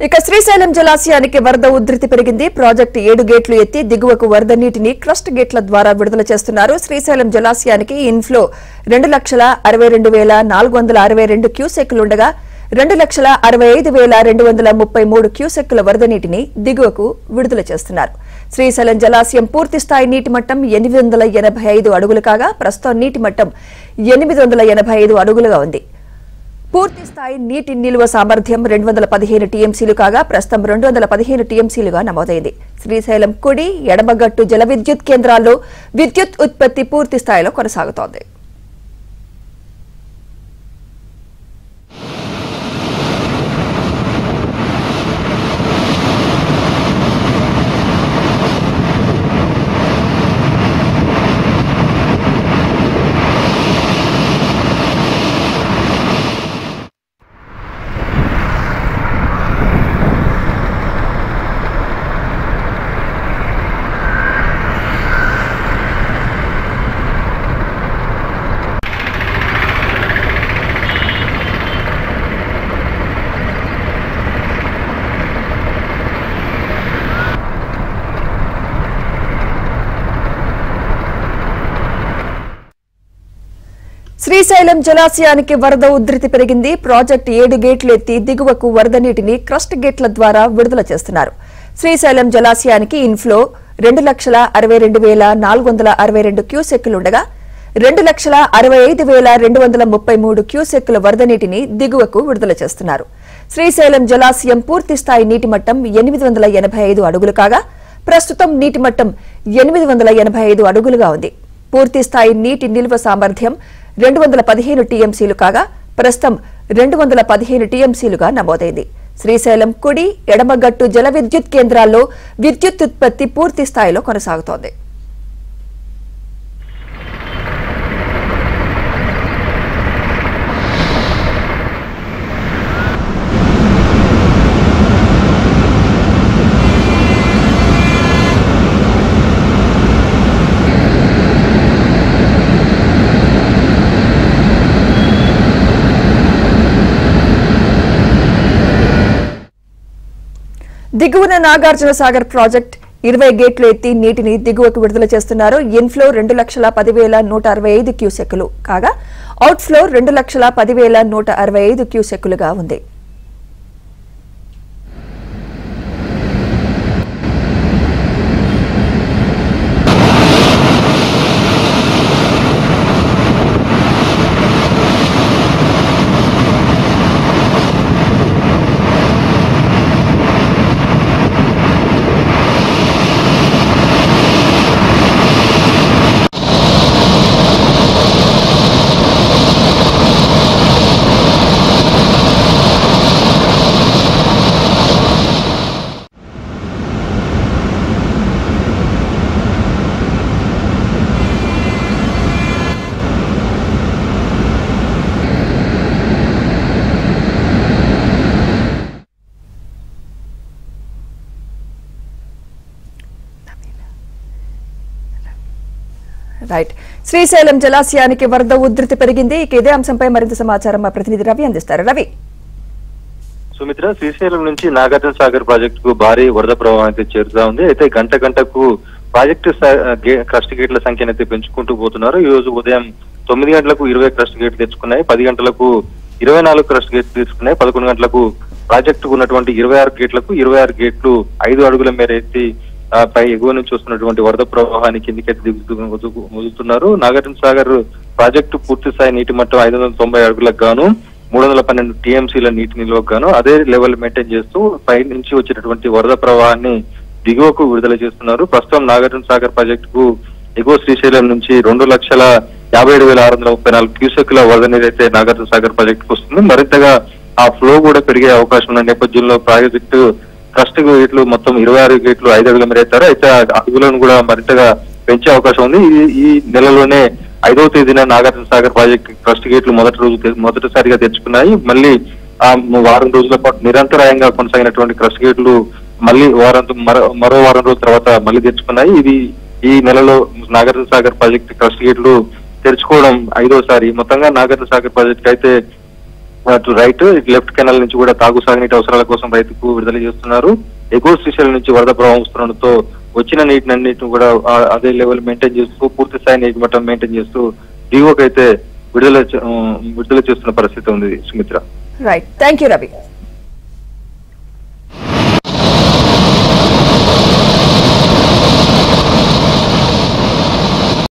ఇక శ్రీశైలం జలాశయానికి వరద ఉధృతి పెరిగింది ప్రాజెక్టు ఏడు గేట్లు ఎత్తి దిగువకు వరద నీటిని క్రస్ట్ గేట్ల ద్వారా విడుదల చేస్తున్నారు శ్రీశైలం జలాశయానికి ఇన్ఫ్లో రెండు లక్షల అరవై రెండు వేల నాలుగు వందల అరవై రెండు క్యూసెక్కులుండగా రెండు లక్షల అరవై ఐదు వేల రెండు వందల ముప్పై మూడు క్యూసెక్కుల వరద నీటిని దిగువకు విడుదల చేస్తున్నారు శ్రీశైలం జలాశయం పూర్తి స్థాయి నీటి మట్టం ఎనిమిది వందల ఎనభై ఐదు అడుగులు కాగా ప్రస్తుతం నీటి మట్టం ఎనిమిది వందల ఎనభై ఐదు అడుగులుగా ఉంది పూర్తి స్థాయి నీటి నిల్వ సామర్థ్యం రెండు వందల పదిహేను టీఎంసీలు కాగా ప్రస్తుతం రెండు వందల పదిహేను టీఎంసీలుగా నమోదైంది శ్రీశైలం కుడి ఎడమగట్టు జల విద్యుత్ కేంద్రాల్లో విద్యుత్ ఉత్పత్తి పూర్తి స్థాయిలో కొనసాగుతోంది శ్రీశైలం జలాశయానికి వరద ఉధృతి పెరిగింది ప్రాజెక్టు ఏడు గేట్లు ఎత్తి దిగువకు వరద నీటిని క్రస్ట్ గేట్ల ద్వారా విడుదల చేస్తున్నారు శ్రీశైలం జలాశయానికి ఇన్ఫ్లో రెండు లక్షల అరవై రెండు వేల నాలుగు వందల అరవై రెండు క్యూసెక్కులుండగా రెండు లక్షల అరవై ఐదు వేల రెండు వందల ముప్పై మూడు క్యూసెక్కుల వరద నీటిని దిగువకు విడుదల చేస్తున్నారు శ్రీశైలం జలాశయం పూర్తి స్థాయి నీటి మట్టం ఎనిమిది వందల ఎనభై ఐదు అడుగులు కాగా ప్రస్తుతం నీటి మట్టం ఎనిమిది వందల ఎనభై ఐదు అడుగులుగా ఉంది పూర్తి స్థాయి నీటి నిల్వ సామర్థ్యం రెండు వందల పదిహేను టీఎంసీలు కాగా ప్రస్తుతం రెండు వందల పదిహేను టీఎంసీలుగా నమోదైంది శ్రీశైలం కుడి ఎడమగట్టు జల విద్యుత్ కేంద్రాల్లో విద్యుత్ ఉత్పత్తి పూర్తి స్థాయిలో కొనసాగుతోంది దిగువన నాగార్జున సాగర్ ప్రాజెక్ట్ ఇరవై గేట్లు ఎత్తి నీటిని దిగువకు విడుదల చేస్తున్నారు ఇన్ఫ్లో రెండు లక్షల పదివేల నూట అరవై ఐదు క్యూసెక్కులు కాగా అవుట్ఫ్లో రెండు లక్షల పదివేల నూట అరవై ఐదు క్యూసెక్కులుగా ఉంది రైట్ శ్రీశైలం జలాశయానికి వరద ఉధృతి పెరిగింది ఇక ఇదే అంశంపై మరింత సమాచారం మా ప్రతినిధి రవి అందిస్తారు రవి సుమిత్ర శ్రీశైలం నుంచి నాగార్జున సాగర్ ప్రాజెక్టు కు భారీ వరద ప్రవాహం అయితే చేరుతా ఉంది అయితే గంట గంటకు ప్రాజెక్టు స- గే- క్రస్ట్ గేట్ల సంఖ్యను అయితే పెంచుకుంటూ పోతున్నారు ఈ రోజు ఉదయం తొమ్మిది గంటలకు ఇరవై క్రస్ట్ గేట్లు తెచ్చుకున్నాయి పది గంటలకు ఇరవై నాలుగు క్రస్ట్ గేట్లు తీసుకున్నాయి పదకొండు గంటలకు ప్రాజెక్టుకు ఉన్నటువంటి ఇరవై ఆరు గేట్లకు ఇరవై ఆరు గేట్లు ఐదు అడుగుల మేర ఎత్తి ఆ, పై ఎగువ నుంచి వస్తున్నటువంటి వరద ప్రవాహాన్ని కిందికి దిగుతూ వదులుతున్నారు నాగార్జున సాగర్ ప్రాజెక్టు పూర్తి స్థాయి నీటి మట్టం ఐదు వందల తొంభై అడుగులకు గాను మూడు వందల పన్నెండు టీఎంసీల నీటి నిల్వకు గాను అదే లెవెల్ మెయింటైన్ చేస్తూ పై నుంచి వచ్చేటటువంటి వరద ప్రవాహాన్ని దిగువకు విడుదల చేస్తున్నారు ప్రస్తుతం నాగార్జున సాగర్ ప్రాజెక్టుకు ఎగువ శ్రీశైలం నుంచి రెండు లక్షల యాభై ఏడు వేల ఆరు వందల ముప్పై నాలుగు క్యూసెక్ల వరద నీరు అయితే నాగార్జున సాగర్ ప్రాజెక్టుకు వస్తుంది మరింతగా ఆ ఫ్లో కూడా పెరిగే అవకాశం ఉన్న నేపథ్యంలో ప్రాజెక్టు ట్రస్ట్ గేట్లు మొత్తం ఇరవై ఆరు గేట్లు ఐదు అడుగుల మేర ఎత్తారు అయితే ఆ అడుగులను కూడా మరింతగా పెంచే అవకాశం ఉంది ఈ ఈ నెలలోనే ఐదవ తేదీన నాగార్జున సాగర్ ప్రాజెక్ట్ ట్రస్ట్ గేట్లు మొదటి రోజు తె- మొదటిసారిగా తెచ్చుకున్నాయి మళ్ళీ ఆ వారం రోజుల పాటు నిరంతరాయంగా కొనసాగినటువంటి క్రస్ట్ గేట్లు మళ్ళీ వారం మరో మరో వారం రోజుల తర్వాత మళ్ళీ తెచ్చుకున్నాయి ఇది ఈ నెలలో నాగార్జున సాగర్ ప్రాజెక్ట్ ట్రస్ట్ గేట్లు తెరుచుకోవడం ఐదోసారి మొత్తంగా నాగార్జున సాగర్ ప్రాజెక్ట్ అయితే అటు రైట్ ఇటు లెఫ్ట్ కెనాల్ నుంచి కూడా తాగు సాగునీటి అవసరాల కోసం రైతుకు విడుదల చేస్తున్నారు ఎగువ శ్రీశైలం నుంచి వరద ప్రవాహం వస్తుండడంతో వచ్చిన నీటిని అన్నిటిని కూడా ఆ- అదే లెవెల్ మెయింటైన్ చేస్తూ పూర్తి స్థాయి నీటి మట్టం మెయింటైన్ చేస్తూ దిగువకైతే విడుదల చే- ఆ, విడుదల చేస్తున్న పరిస్థితి ఉంది Sumitra right thank you Ravi